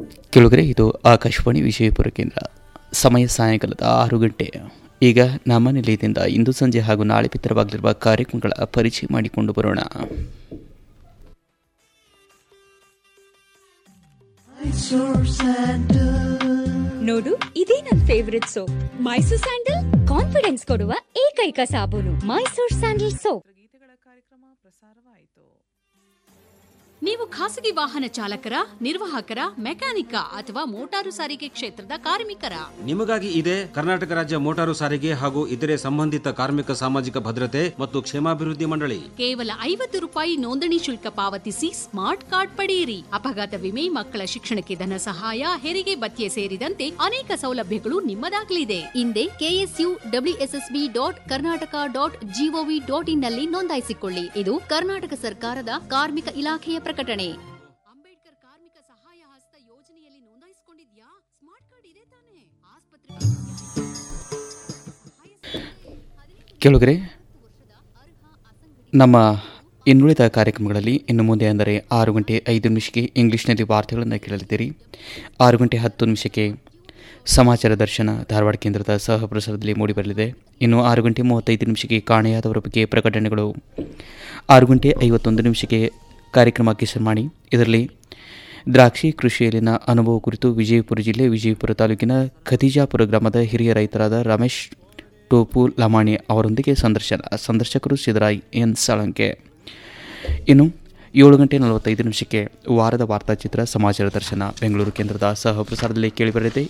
ಕೆಳಗರೆ ಇದು ಆಕಾಶವಾಣಿ ವಿಜಯಪುರ ಕೇಂದ್ರ ಸಮಯ ಸಾಯಂಕಾಲದ ಆರು ಗಂಟೆ ಈಗ ನಮ್ಮ ನಿಲಯದಿಂದ ಇಂದು ಸಂಜೆ ಹಾಗೂ ನಾಳೆ ಬಿತ್ತರವಾಗಲಿರುವ ಕಾರ್ಯಕ್ರಮಗಳ ಪರಿಚಯ ಮಾಡಿಕೊಂಡು ಬರೋಣ ನೋಡು ಇದೇ ನನ್ favourite soap Mysore sandal confidence ಕೊಡುವ ಏಕೈಕ ಸಾಬೂನು ಮೈಸೂರ್ ಸ್ಯಾಂಡಲ್ ಸೋಪ್ ಗೀತೆಗಳ ಕಾರ್ಯಕ್ರಮ ಪ್ರಸಾರವಾಯಿತು ನೀವು ಖಾಸಗಿ ವಾಹನ ಚಾಲಕರ ನಿರ್ವಾಹಕರ ಮೆಕ್ಯಾನಿಕ ಅಥವಾ ಮೋಟಾರು ಸಾರಿಗೆ ಕ್ಷೇತ್ರದ ಕಾರ್ಮಿಕರ ನಿಮಗಾಗಿ ಇದೆ ಕರ್ನಾಟಕ ರಾಜ್ಯ ಮೋಟಾರು ಸಾರಿಗೆ ಹಾಗೂ ಇತರೆ ಸಂಬಂಧಿತ ಕಾರ್ಮಿಕ ಸಾಮಾಜಿಕ ಭದ್ರತೆ ಮತ್ತು ಕ್ಷೇಮಾಭಿವೃದ್ಧಿ ಮಂಡಳಿ ಕೇವಲ ಐವತ್ತು ರೂಪಾಯಿ ನೋಂದಣಿ ಶುಲ್ಕ ಪಾವತಿಸಿ ಸ್ಮಾರ್ಟ್ ಕಾರ್ಡ್ ಪಡೆಯಿರಿ ಅಪಘಾತ ವಿಮೆ ಮಕ್ಕಳ ಶಿಕ್ಷಣಕ್ಕೆ ಧನ ಸಹಾಯ ಹೆರಿಗೆ ಭತ್ಯೆ ಸೇರಿದಂತೆ ಅನೇಕ ಸೌಲಭ್ಯಗಳು ನಿಮ್ಮದಾಗಲಿದೆ ಹಿಂದೆ KSU WSSB dot Karnataka dot GOV dot in ನಲ್ಲಿ ನೋಂದಾಯಿಸಿಕೊಳ್ಳಿ ಇದು ಕರ್ನಾಟಕ ಸರ್ಕಾರದ ಕಾರ್ಮಿಕ ಇಲಾಖೆಯ ಪ್ರಕಟಣೆ ಅಂಬೇಡ್ಕರ್ ಕಾರ್ಮಿಕ ಸಹಾಯ ಹಸ್ತ ಯೋಜನೆಯಲ್ಲಿ ನೋಂದಾಯಿಸಿಕೊಂಡಿದ್ಯಾ ಸ್ಮಾರ್ಟ್ ಕಾರ್ಡ್ ಇದೆ ತಾನೆ ಆಸ್ಪತ್ರೆ ಕೆಳಗರೆ ನಮ್ಮ ಇನ್ನುಳಿದ ಕಾರ್ಯಕ್ರಮಗಳಲ್ಲಿ ಇನ್ನು ಮುಂದೆ ಅಂದರೆ ಆರು ಗಂಟೆ ಐದು ನಿಮಿಷಕ್ಕೆ ಇಂಗ್ಲಿಷ್ನಲ್ಲಿ ವಾರ್ತೆಗಳನ್ನು ಕೇಳಲಿದ್ದೀರಿ ಆರು ಗಂಟೆ ಹತ್ತು ನಿಮಿಷಕ್ಕೆ ಸಮಾಚಾರ ದರ್ಶನ ಧಾರವಾಡ ಕೇಂದ್ರದ ಸಹ ಪ್ರಸಾರದಲ್ಲಿ ಮೂಡಿಬರಲಿದೆ ಇನ್ನು ಆರು ಗಂಟೆ ಮೂವತ್ತೈದು ನಿಮಿಷಕ್ಕೆ ಕಾಣೆಯಾದವರ ಬಗ್ಗೆ ಪ್ರಕಟಣೆಗಳು ಆರು ಗಂಟೆ ಐವತ್ತೊಂದು ನಿಮಿಷಕ್ಕೆ ಕಾರ್ಯಕ್ರಮ ಕಿಶನ್ ಮಾಡಿ ಇದರಲ್ಲಿ ದ್ರಾಕ್ಷಿ ಕೃಷಿಯಲ್ಲಿನ ಅನುಭವ ಕುರಿತು ವಿಜಯಪುರ ಜಿಲ್ಲೆ ವಿಜಯಪುರ ತಾಲೂಕಿನ ಖದೀಜಾಪುರ ಗ್ರಾಮದ ಹಿರಿಯ ರೈತರಾದ ರಮೇಶ್ ಟೋಪು ಲಮಾಣಿ ಅವರೊಂದಿಗೆ ಸಂದರ್ಶನ ಸಂದರ್ಶಕರು ಸಿದ್ದರಾಯ್ ಎನ್ ಸಾಳಂಕೆ ಇನ್ನು ಏಳು ಗಂಟೆ ನಲವತ್ತೈದು ನಿಮಿಷಕ್ಕೆ ವಾರದ ವಾರ್ತಾಚಿತ್ರ ಸಮಾಚಾರ ದರ್ಶನ ಬೆಂಗಳೂರು ಕೇಂದ್ರದ ಸಹ ಪ್ರಸಾರದಲ್ಲಿ ಕೇಳಿಬರಲಿದೆ